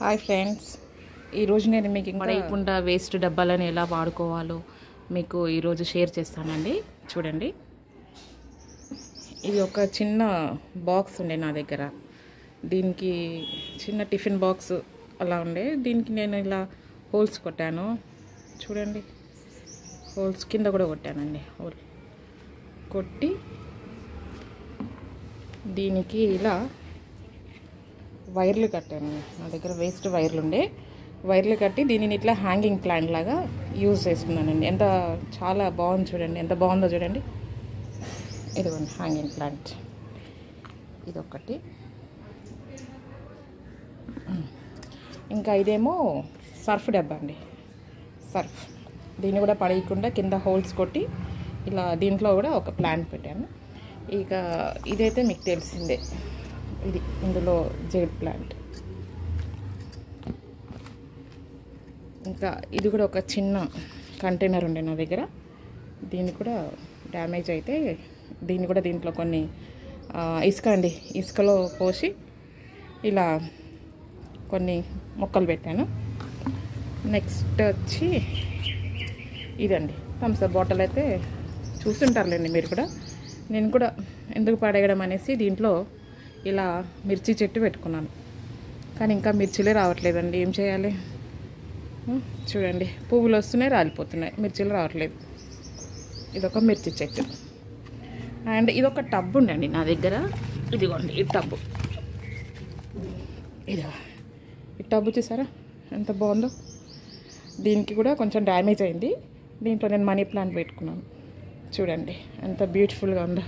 hi friends ఈరోజు నేను మీకు ఇంకా పడేయకుండా వేస్ట్ డబ్బాలను ఎలా వాడుకోవాలో మీకు ఈరోజు షేర్ చేస్తానండి చూడండి ఇది ఒక చిన్న బాక్స్ ఉండే నా దగ్గర దీనికి చిన్న టిఫిన్ బాక్స్ అలా ఉండే దీనికి నేను ఇలా హోల్స్ కొట్టాను చూడండి హోల్స్ కింద కూడా కొట్టానండి హోల్ కొట్టి దీనికి ఇలా వైర్లు కట్టాను నా దగ్గర వేస్ట్ వైర్లు ఉండే వైర్లు కట్టి దీనిని ఇట్లా హ్యాంగింగ్ ప్లాంట్ లాగా యూజ్ చేస్తున్నానండి ఎంత చాలా బాగుంది చూడండి ఎంత బాగుందో చూడండి ఇదిగోండి హ్యాంగింగ్ ప్లాంట్ ఇదొకటి ఇంకా ఇదేమో సర్ఫ్ డబ్బా అండి సర్ఫ్ దీన్ని కూడా పడేయకుండా కింద హోల్స్ కొట్టి ఇలా దీంట్లో కూడా ఒక ప్లాంట్ పెట్టాను ఇక ఇదైతే మీకు తెలిసిందే ఇది ఇందులో జేడ్ ప్లాంట్ ఇంకా ఇది కూడా ఒక చిన్న కంటైనర్ ఉండే నా దగ్గర దీన్ని కూడా డ్యామేజ్ అయితే దీన్ని కూడా దీంట్లో కొన్ని ఆ, ఇసుక అండి ఇసుకలో పోసి ఇలా కొన్ని మొక్కలు పెట్టాను నెక్స్ట్ వచ్చి ఇదండి థమ్స్ అప్ బాటిల్ అయితే చూస్తుంటారులేండి మీరు కూడా నేను కూడా ఎందుకు పడేయడం అనేసి దీంట్లో ఇలా మిర్చి చెట్టు పెట్టుకున్నాను కానీ ఇంకా మిర్చిలే రావట్లేదండి ఏం చేయాలి ఉం, చూడండి పువ్వులు వస్తున్నాయి రాలిపోతున్నాయి మిర్చిలు రావట్లేదు ఇదొక మిర్చి చెట్టు అండ్ ఇదొక టబ్ ఉండండి నా దగ్గర ఇదిగోండి ఈ టబ్బు ఇదిగో ఈ టబ్బు చూసారా ఎంత బాగుందో దీనికి కూడా కొంచెం డ్యామేజ్ అయింది దీంట్లో నేను మనీ ప్లాంట్ పెట్టుకున్నాను చూడండి ఎంత బ్యూటిఫుల్గా ఉందో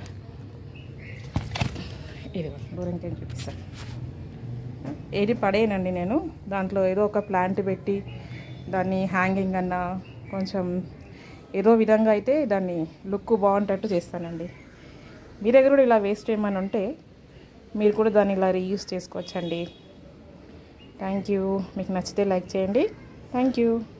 ఇదిగో దూరంకి చూపిస్తాను ఏది పడేయనండి నేను దాంట్లో ఏదో ఒక ప్లాంట్ పెట్టి దాన్ని హ్యాంగింగ్ అన్నా కొంచెం ఏదో విధంగా అయితే దాన్ని లుక్ బాగుంటట్టు చేస్తానండి మీ దగ్గర కూడా ఇలా వేస్ట్ ఏమైనా ఉంటే మీరు కూడా దాన్ని ఇలా రీయూస్ చేసుకోవచ్చండి థ్యాంక్ యూ మీకు నచ్చితే లైక్ చేయండి థ్యాంక్ యూ